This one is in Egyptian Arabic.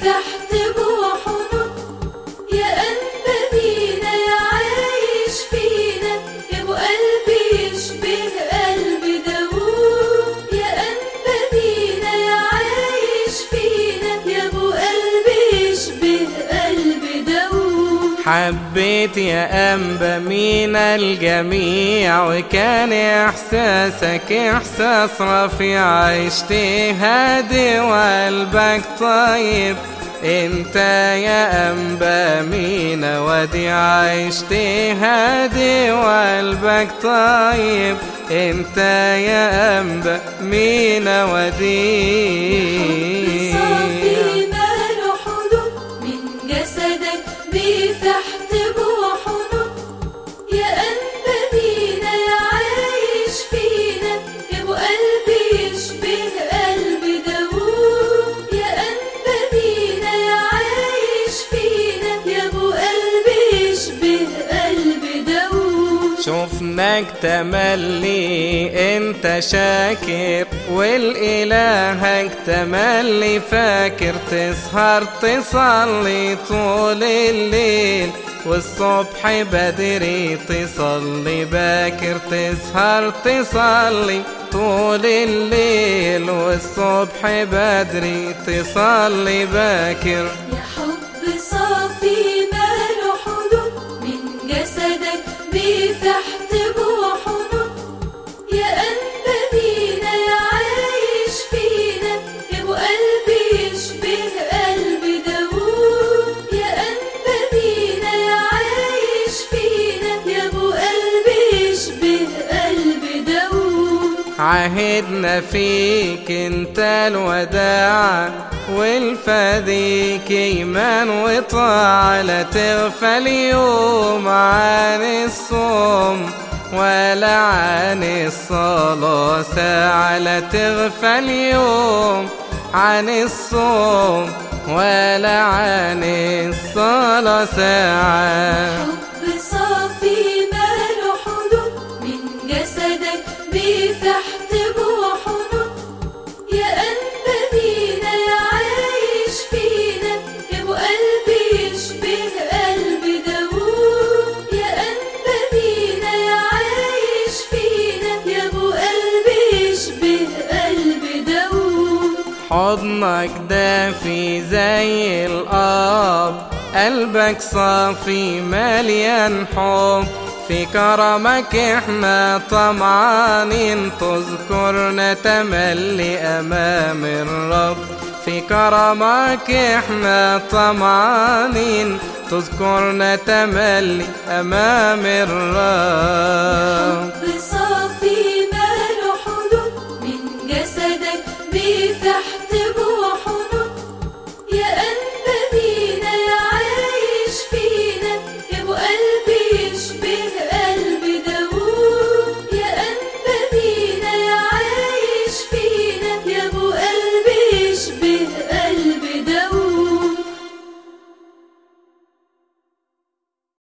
تحت جوحنا يا أنبا بينا يا عايش فينا يا أبو قلب يشبه قلب داوود يا أنبا بينا يا عايش فينا يا أبو قلب يشبه قلب داوود حبيت يا أنبا مين الجميع وكان إحساسك إحساس رفيع عشت هادي وقلبك طيب انت يا أنبا مين وديع عشت هادي وقلبك طيب انت يا أنبا مين وديع صافي ماله حدود من جسدك بتحت جوحنا يا أنبا بينا يا عايش فينا يا أبو قلب يشبه قلب داوود يا أنبا بينا يا عايش فينا يا أبو قلب يشبه قلب داوود شفناك تملي انت شاكر والالهك تملي فاكر تسهر تصلي طول الليل والصبح بدري تصلي باكر تسهر تصلي طول الليل والصبح بدري تصلي باكر يا حب صافي ماله حدود من جسدك بتحت جوحنا يا أنبا بينا يا عايش فينا يا أبو قلب يشبه قلب داوود يا أنبا بينا يا عايش فينا يا أبو قلب يشبه قلب داوود عهدنا فيك انت الوداع والفديك ايمان وطاعة لا تغفل يوم عن الصوم ولا عن الصلاة ساعة لا تغفل يوم عن الصوم ولا عن الصلاة ساعة حب صافي ماله حدود من جسدك بتحت جوحنا يا أنبا بينا يا عايش فينا يا أبو قلب يشبه قلب داوود يا أنبا بينا يا عايش فينا يا أبو قلب يشبه قلب داوود حضنك دافي زي الأب قلبك صافي مليان حب في كرمك احنا طمعانين تذكرنا تملي أمام الرب في كرمك احنا طمعانين تذكرنا تملي أمام الرب